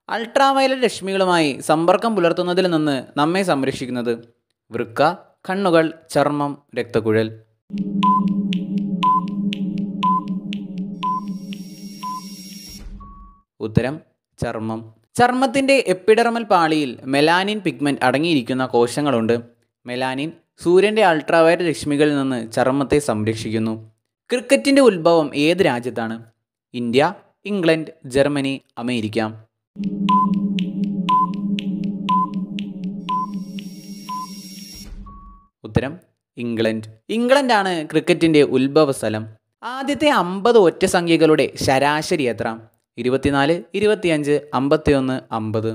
ultraviolet രശ്മികളുമായി സമ്പർക്കം പുലർത്തുന്നതിൽ നിന്ന് നമ്മെ സംരക്ഷിക്കുന്നത് വൃക്ക കണ്ണുകൾ ചർമ്മം രക്തക്കുഴൽ ഉത്തരം ചർമ്മം ചർമ്മത്തിൻ്റെ എപ്പിഡെർമൽ പാളിയിൽ മെലാനിൻ പിഗ്മെൻറ്റ് അടങ്ങിയിരിക്കുന്ന കോശങ്ങളുണ്ട് മെലാനിൻ സൂര്യൻ്റെ അൾട്രാവയലറ്റ് രശ്മികളിൽ നിന്ന് ചർമ്മത്തെ സംരക്ഷിക്കുന്നു ക്രിക്കറ്റിൻ്റെ ഉത്ഭവം ഏത് രാജ്യത്താണ് ഇന്ത്യ ഇംഗ്ലണ്ട് ജർമ്മനി അമേരിക്ക ഉത്തരം ഇംഗ്ലണ്ട് ഇംഗ്ലണ്ടാണ് ക്രിക്കറ്റിൻ്റെ ഉത്ഭവ സ്ഥലം ആദ്യത്തെ അമ്പത് ഒറ്റ സംഖ്യകളുടെ ശരാശരി എത്ര ഇരുപത്തിനാല് ഇരുപത്തിയഞ്ച് അമ്പത്തിയൊന്ന് അമ്പത്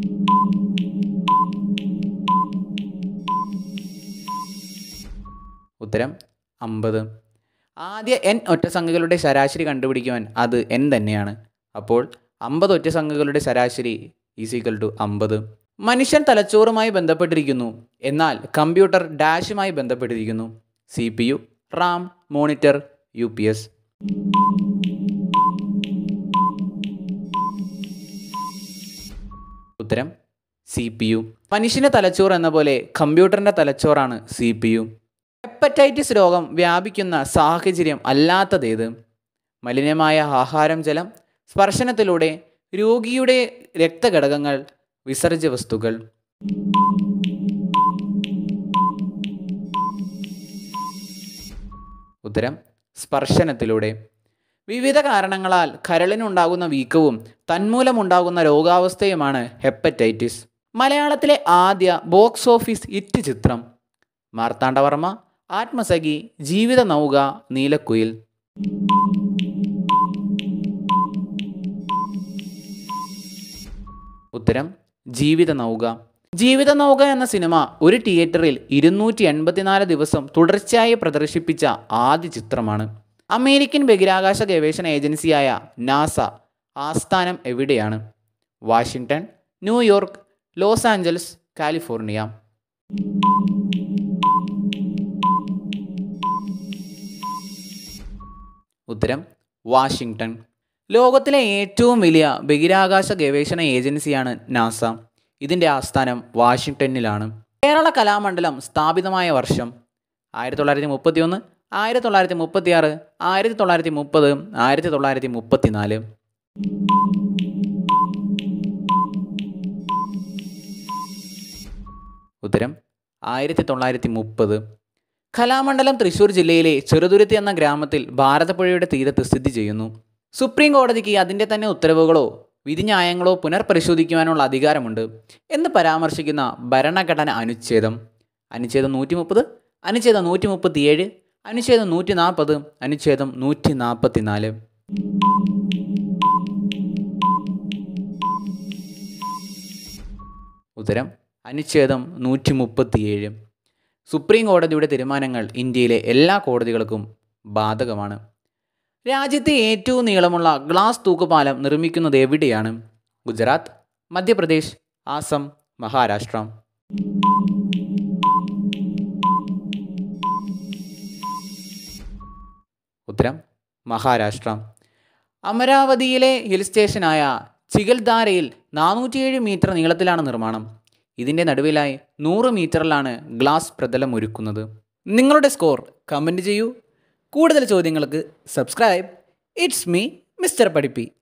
ഉത്തരം അമ്പത് ആദ്യ എൻ ഒറ്റ സംഖ്യകളുടെ ശരാശരി കണ്ടുപിടിക്കുവാൻ അത് എൻ തന്നെയാണ് അപ്പോൾ അമ്പത് ഒറ്റ സംഖ്യകളുടെ ശരാശരി ഈസിക്കൽ ടു അമ്പത് മനുഷ്യൻ തലച്ചോറുമായി ബന്ധപ്പെട്ടിരിക്കുന്നു എന്നാൽ കമ്പ്യൂട്ടർ ഡാഷുമായി ബന്ധപ്പെട്ടിരിക്കുന്നു C P U RAM monitor U P S ഉത്തരം സി പി യു മനുഷ്യൻ്റെ തലച്ചോറ് എന്ന പോലെ കമ്പ്യൂട്ടറിൻ്റെ തലച്ചോറാണ് സി പി യു ഹെപ്പറ്റൈറ്റിസ് രോഗം വ്യാപിക്കുന്ന സാഹചര്യം അല്ലാത്തതേത് മലിനമായ ആഹാരം ജലം സ്പർശനത്തിലൂടെ രോഗിയുടെ രക്തഘടകങ്ങൾ വിസർജ്യ വസ്തുക്കൾ ഉത്തരം സ്പർശനത്തിലൂടെ വിവിധ കാരണങ്ങളാൽ കരളിനുണ്ടാകുന്ന വീക്കവും തന്മൂലമുണ്ടാകുന്ന രോഗാവസ്ഥയുമാണ് ഹെപ്പറ്റൈറ്റിസ് മലയാളത്തിലെ ആദ്യ ബോക്സ് ഓഫീസ് ഹിറ്റ് ചിത്രം മാർത്താണ്ഡവർമ്മ ആത്മസഖി ജീവിത നൗക നീലക്കുയിൽ ഉത്തരം ജീവിത നൗക ജീവിത നൗക എന്ന സിനിമ ഒരു തിയേറ്ററിൽ ഇരുന്നൂറ്റി എൺപത്തിനാല് ദിവസം തുടർച്ചയായി പ്രദർശിപ്പിച്ച ആദ്യ ചിത്രമാണ് അമേരിക്കൻ ബഹിരാകാശ ഗവേഷണ ഏജൻസിയായ നാസ ആസ്ഥാനം എവിടെയാണ് Washington New York Los Angeles California ഉത്തരം വാഷിങ്ടൺ ലോകത്തിലെ ഏറ്റവും വലിയ ബഹിരാകാശ ഗവേഷണ ഏജൻസിയാണ് നാസ ഇതിൻ്റെ ആസ്ഥാനം വാഷിങ്ടണിലാണ് കേരള കലാമണ്ഡലം സ്ഥാപിതമായ വർഷം ആയിരത്തി തൊള്ളായിരത്തി മുപ്പത്തി ഒന്ന് ആയിരത്തി തൊള്ളായിരത്തി മുപ്പത്തി ആറ് ആയിരത്തി തൊള്ളായിരത്തി മുപ്പത് ആയിരത്തി തൊള്ളായിരത്തി മുപ്പത്തി നാല് ഉത്തരം ആയിരത്തി തൊള്ളായിരത്തി മുപ്പത് കലാമണ്ഡലം തൃശ്ശൂർ ജില്ലയിലെ ചെറുതുരുത്തി എന്ന ഗ്രാമത്തിൽ ഭാരതപ്പുഴയുടെ തീരത്ത് സ്ഥിതി ചെയ്യുന്നു സുപ്രീം കോടതിക്ക് അതിൻ്റെ തന്നെ ഉത്തരവുകളോ വിധിന്യായങ്ങളോ പുനർപരിശോധിക്കുവാനുള്ള അധികാരമുണ്ട് എന്ന് പരാമർശിക്കുന്ന ഭരണഘടന അനുച്ഛേദം അനുച്ഛേദം നൂറ്റി മുപ്പത് അനുച്ഛേദം നൂറ്റി മുപ്പത്തിയേഴ് അനുച്ഛേദം നൂറ്റി നാൽപ്പത് അനുച്ഛേദം നൂറ്റി നാൽപ്പത്തി നാല് ഉത്തരം അനുച്ഛേദം നൂറ്റി മുപ്പത്തിയേഴ് സുപ്രീം കോടതിയുടെ തീരുമാനങ്ങൾ ഇന്ത്യയിലെ എല്ലാ കോടതികൾക്കും ബാധകമാണ് രാജ്യത്തെ ഏറ്റവും നീളമുള്ള ഗ്ലാസ് തൂക്കുപാലം നിർമ്മിക്കുന്നത് എവിടെയാണ് ഗുജറാത്ത് മധ്യപ്രദേശ് ആസം മഹാരാഷ്ട്ര ഉത്തരം മഹാരാഷ്ട്ര അമരാവതിയിലെ ഹിൽ സ്റ്റേഷനായ ചിഗൽധാരയിൽ നാനൂറ്റിയേഴ് മീറ്റർ നീളത്തിലാണ് നിർമ്മാണം ഇതിൻ്റെ നടുവിലായി നൂറ് മീറ്ററിലാണ് ഗ്ലാസ് പ്രതലം ഒരുക്കുന്നത് നിങ്ങളുടെ സ്കോർ കമൻറ്റ് ചെയ്യൂ കൂടുതൽ ചോദ്യങ്ങൾക്ക് സബ്സ്ക്രൈബ് ഇറ്റ്സ് മീ മിസ്റ്റർ പഠിപ്പി